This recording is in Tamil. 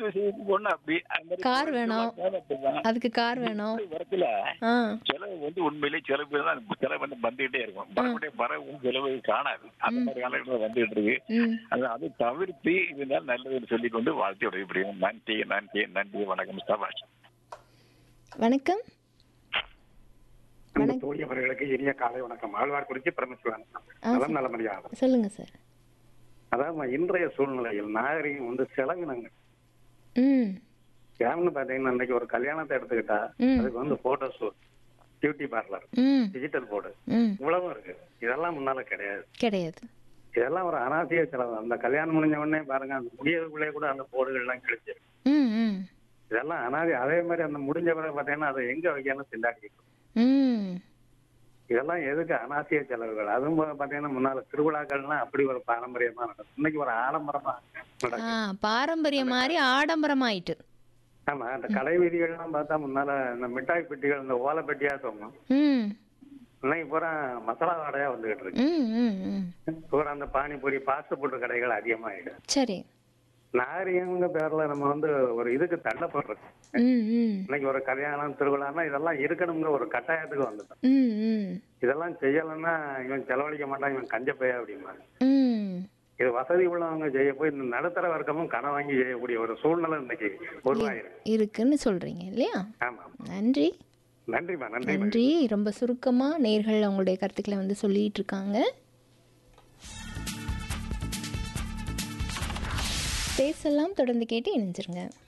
விஷயத்துக்கு ஒண்ணு அப்படி அந்த மாதிரி கார் கோயில் வேணும். திருவிழாக்காக அப்படிதான். அதுக்கு கார் வேணும் இப்படி வரத்துல ஆ செலவு வந்து உண்மையிலேயே செலவு பேர் தான் செலவு வந்து வந்துகிட்டே இருக்கும் வரக்கூடிய பறவை செலவு காணாது அந்த மாதிரி காலகட்டத்தில் வந்துகிட்டு இருக்கு ம் அது அது தவிர்த்து இருந்தால் நல்லதுன்னு சொல்லிக் கொண்டு வாழ்த்து உதவிப்படுகிறோம் நன்றி நன்றி நன்றி வணக்கம் சபாஷ் வணக்கம் நம்ம வணக்கம். தோழியவர்களுக்கு இனிய காலை வணக்கம் ஆழ்வார் குறிச்சி பரமசிவன் ஆ, நலம் நலமறியாது சொல்லுங்க சார் அதாவது இன்றைய சூழ்நிலையில் நாகரிகம் வந்து செலவினங்க ம் ஏன்னு பாத்தீங்கன்னா இன்னைக்கு ஒரு கல்யாணத்தை எடுத்துக்கிட்டா ம். அதுக்கு வந்து போட்டோ ஷூட் பியூட்டி பார்லர் ம் டிஜிட்டல் போர்டு ம் இவ்வளவும் இருக்கு இதெல்லாம் முன்னால கிடையாது கிடையாது இதெல்லாம் ஒரு அனாவசிய செலவு அந்த கல்யாணம் முடிஞ்ச உடனே பாருங்க அந்த முடியறதுக்குள்ளே கூட அந்த போர்டுகள் எல்லாம் கிழிச்சு ம் ம் இதெல்லாம் அனாதி அதே மாதிரி அந்த முடிஞ்ச பிறகு பாத்தீங்கன்னா அதை எங்க வைக்கணும் திண்டாடி ம் இதெல்லாம் எதுக்கு அனாவசிய செலவுகள் அதுவும் பா- பாத்தீங்கன்னா முன்னால திருவிழாக்கள்லாம் அப்படி ஒரு பாரம்பரியமா நடக்கும் இன்னைக்கு ஒரு ஆடம்பரமா ஆ நடக்கும் பாரம்பரியம் மாதிரி ஆடம்பரமாயிட்டு ஆமா அந்த கடை வீதிகள்லாம் பார்த்தா முன்னால இந்த மிட்டாய் பெட்டிகள் இந்த ஓலை பெட்டியா தொங்கும் ம் இன்னைக்கு பூரா மசாலா வாடையா வந்துகிட்டு இருக்கு ம் ம் ம் பூரா அந்த பானிபூரி ஃபாஸ்ட் ஃபுட் கடைகள் அதிகமாயிடும் சரி நாகரிகங்க பேர்ல நம்ம வந்து ஒரு இதுக்கு தள்ளப்படுறது ம் ம் இன்னைக்கு ஒரு கல்யாணம் திருவிழான்னா இதெல்லாம் இருக்கணுங்கிற ஒரு கட்டாயத்துக்கு வந்துட்டோம் ம் ம் இதெல்லாம் செய்யலைன்னா இவன் செலவழிக்க மாட்டான் இவன் கஞ்ச பைய அப்படிமா ம் இது வசதி உள்ளவங்க செய்ய போய் இந்த நடுத்தர வர்க்கமும் கடன் வாங்கி செய்யக்கூடிய ஒரு சூழ்நிலை இன்னைக்கு உருவாயிருக்கு இருக்குன்னு சொல்றீங்க இல்லையா ஆமா நன்றி நன்றிம்மா நன்றிம்மா நன்றி ரொம்ப சுருக்கமா நேர்கள் அவங்களுடைய கருத்துக்களை வந்து சொல்லிட்டு இருக்காங்க பேசலாம் தொடர்ந்து கேட்டு இணைஞ்சிருங்க